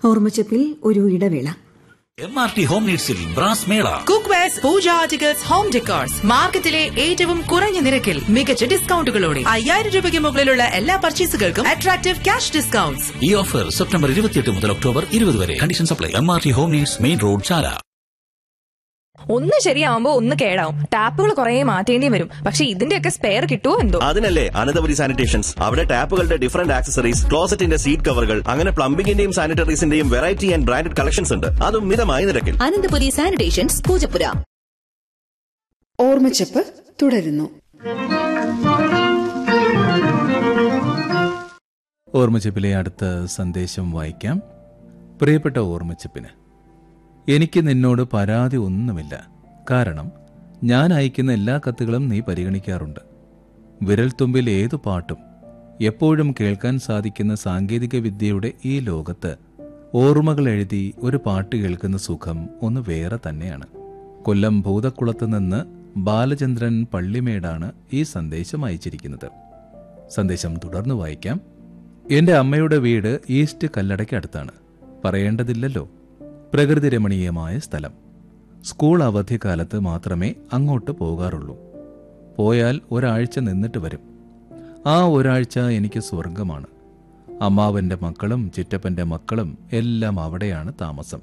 ഓർമ്മച്ചപ്പിൽ ഒരു ഇടവേള M R T home നീഡ്സിൽ brass mela cook wares pooja articles home decors മാർക്കറ്റിലെ ഏറ്റവും കുറഞ്ഞ നിരക്കിൽ മികച്ച ഡിസ്കൗണ്ടുകളോടെ അയ്യായിരം രൂപയ്ക്ക് മുകളിലുള്ള എല്ലാ പർച്ചേസുകൾക്കും അട്രാക്റ്റീവ് ക്യാഷ് ഡിസ്കൗണ്ട്സ് ഈ ഓഫർ സെപ്റ്റംബർ ഇരുപത്തിയെട്ട് മുതൽ ഒക്ടോബർ ഇരുപത് വരെ condition supply M R T home needs main road Chala ഒന്ന് ശരിയാവുമ്പോ ഒന്ന് കേടാവും ടാപ്പുകൾ കുറെ മാറ്റേണ്ടി വരും പക്ഷെ ഇതിന്റെയൊക്കെ സ്പെയർ കിട്ടുമോ എന്തോ അതിനല്ലേ അനന്തപുരി സാനിറ്റേഷൻസ് അവിടെ ടാപ്പുകളുടെ ഡിഫറന്റ് ആക്സസറീസ് ക്ലോസറ്റിന്റെ സീറ്റ് കവറുകൾ അങ്ങനെ പ്ലംബിംഗിന്റെയും സാനിറ്ററീസിന്റെയും വെറൈറ്റി ആൻഡ് ബ്രാൻഡഡ് കളക്ഷൻസ് ഉണ്ട് അതും മിതമായ നിരക്കിൽ അനന്തപുരി സാനിറ്റേഷൻസ് പൂജപ്പുര ഓർമ്മച്ചപ്പ് തുടരുന്നു ഓർമ്മച്ചപ്പിലെ അടുത്ത സന്ദേശം വായിക്കാം പ്രിയപ്പെട്ട ഓർമ്മച്ചപ്പിന് എനിക്ക് നിന്നോട് പരാതി ഒന്നുമില്ല കാരണം ഞാൻ അയക്കുന്ന എല്ലാ കത്തുകളും നീ പരിഗണിക്കാറുണ്ട് വിരൽത്തുമ്പിൽ ഏതു പാട്ടും എപ്പോഴും കേൾക്കാൻ സാധിക്കുന്ന സാങ്കേതിക വിദ്യയുടെ ഈ ലോകത്ത് ഓർമ്മകൾ എഴുതി ഒരു പാട്ട് കേൾക്കുന്ന സുഖം ഒന്ന് വേറെ തന്നെയാണ് കൊല്ലം ഭൂതക്കുളത്ത് നിന്ന് ബാലചന്ദ്രൻ പള്ളിമേടാണ് ഈ സന്ദേശം അയച്ചിരിക്കുന്നത് സന്ദേശം തുടർന്ന് വായിക്കാം എന്റെ അമ്മയുടെ വീട് ഈസ്റ്റ് കല്ലടയ്ക്ക് അടുത്താണ് പറയേണ്ടതില്ലല്ലോ പ്രകൃതി രമണീയമായ സ്ഥലം സ്കൂൾ അവധിക്കാലത്ത് മാത്രമേ അങ്ങോട്ട് പോകാറുള്ളൂ പോയാൽ ഒരാഴ്ച നിന്നിട്ട് വരും ആ ഒരാഴ്ച എനിക്ക് സ്വർഗമാണ് അമ്മാവന്റെ മക്കളും ചിറ്റപ്പന്റെ മക്കളും എല്ലാം അവിടെയാണ് താമസം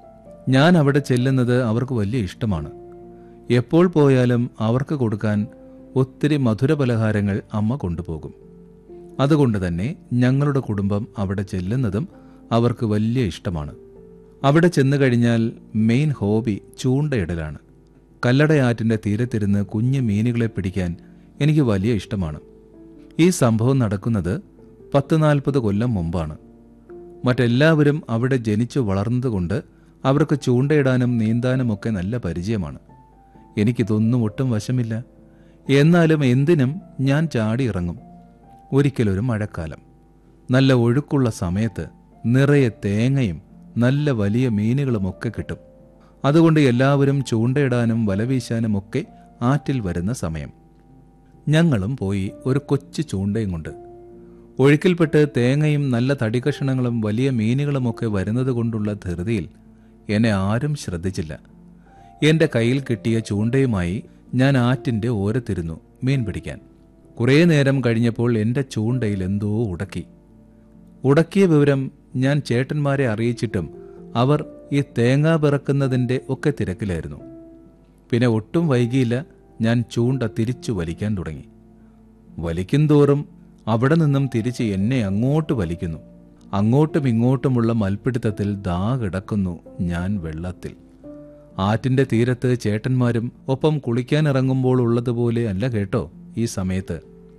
ഞാൻ അവിടെ ചെല്ലുന്നത് അവർക്ക് വലിയ ഇഷ്ടമാണ് എപ്പോൾ പോയാലും അവർക്ക് കൊടുക്കാൻ ഒത്തിരി മധുരപലഹാരങ്ങൾ അമ്മ കൊണ്ടുപോകും അതുകൊണ്ട് തന്നെ ഞങ്ങളുടെ കുടുംബം അവിടെ ചെല്ലുന്നതും അവർക്ക് വലിയ ഇഷ്ടമാണ് അവിടെ ചെന്നു കഴിഞ്ഞാൽ മെയിൻ ഹോബി ചൂണ്ടയിടലാണ് കല്ലടയാറ്റിന്റെ തീരത്തിരുന്ന് കുഞ്ഞു മീനുകളെ പിടിക്കാൻ എനിക്ക് വലിയ ഇഷ്ടമാണ് ഈ സംഭവം നടക്കുന്നത് പത്ത് നാൽപ്പത് കൊല്ലം മുമ്പാണ് മറ്റെല്ലാവരും അവിടെ ജനിച്ചു വളർന്നതുകൊണ്ട് അവർക്ക് ചൂണ്ടയിടാനും നീന്താനുമൊക്കെ നല്ല പരിചയമാണ് എനിക്കിതൊന്നും ഒട്ടും വശമില്ല എന്നാലും എന്തിനും ഞാൻ ചാടി ഇറങ്ങും ഒരിക്കലൊരു മഴക്കാലം നല്ല ഒഴുക്കുള്ള സമയത്ത് നിറയെ തേങ്ങയും നല്ല വലിയ മീനുകളുമൊക്കെ കിട്ടും അതുകൊണ്ട് എല്ലാവരും ചൂണ്ടയിടാനും വലവീശാനും ഒക്കെ ആറ്റിൽ വരുന്ന സമയം ഞങ്ങളും പോയി ഒരു കൊച്ചു ചൂണ്ടയും കൊണ്ട് ഒഴുക്കിൽപ്പെട്ട് തേങ്ങയും നല്ല തടികഷണങ്ങളും വലിയ മീനുകളുമൊക്കെ വരുന്നത് കൊണ്ടുള്ള ധൃതിയിൽ എന്നെ ആരും ശ്രദ്ധിച്ചില്ല എന്റെ കയ്യിൽ കിട്ടിയ ചൂണ്ടയുമായി ഞാൻ ആറ്റിന്റെ ഓരത്തിരുന്നു മീൻ പിടിക്കാൻ കുറേ നേരം കഴിഞ്ഞപ്പോൾ എന്റെ ചൂണ്ടയിൽ എന്തോ ഉടക്കി ഉടക്കിയ വിവരം ഞാൻ ചേട്ടന്മാരെ അറിയിച്ചിട്ടും അവർ ഈ തേങ്ങ പിറക്കുന്നതിന്റെ ഒക്കെ തിരക്കിലായിരുന്നു പിന്നെ ഒട്ടും വൈകിയില്ല ഞാൻ ചൂണ്ട തിരിച്ചു വലിക്കാൻ തുടങ്ങി വലിക്കും തോറും അവിടെ നിന്നും തിരിച്ച് എന്നെ അങ്ങോട്ട് വലിക്കുന്നു അങ്ങോട്ടും ഇങ്ങോട്ടുമുള്ള മൽപ്പിടുത്തത്തിൽ ദാ കിടക്കുന്നു ഞാൻ വെള്ളത്തിൽ ആറ്റിന്റെ തീരത്ത് ചേട്ടന്മാരും ഒപ്പം കുളിക്കാനിറങ്ങുമ്പോൾ ഉള്ളതുപോലെ അല്ല കേട്ടോ ഈ സമയത്ത്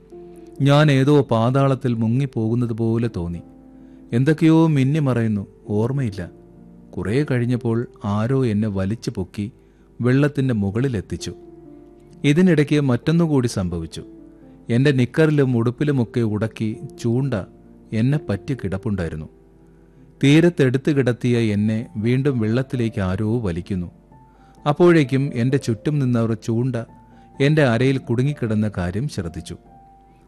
ഞാൻ ഏതോ പാതാളത്തിൽ മുങ്ങിപ്പോകുന്നത് പോലെ തോന്നി എന്തൊക്കെയോ മിന്നി മറയുന്നു ഓർമ്മയില്ല കുറേ കഴിഞ്ഞപ്പോൾ ആരോ എന്നെ വലിച്ചു പൊക്കി വെള്ളത്തിന്റെ മുകളിലെത്തിച്ചു ഇതിനിടയ്ക്ക് മറ്റൊന്നുകൂടി സംഭവിച്ചു എന്റെ നിക്കറിലും ഉടുപ്പിലുമൊക്കെ ഉടക്കി ചൂണ്ട എന്നെ പറ്റി കിടപ്പുണ്ടായിരുന്നു തീരത്തെടുത്ത് കിടത്തിയ എന്നെ വീണ്ടും വെള്ളത്തിലേക്ക് ആരോ വലിക്കുന്നു അപ്പോഴേക്കും എന്റെ ചുറ്റും നിന്നവർ ചൂണ്ട എന്റെ അരയിൽ കുടുങ്ങിക്കിടന്ന കാര്യം ശ്രദ്ധിച്ചു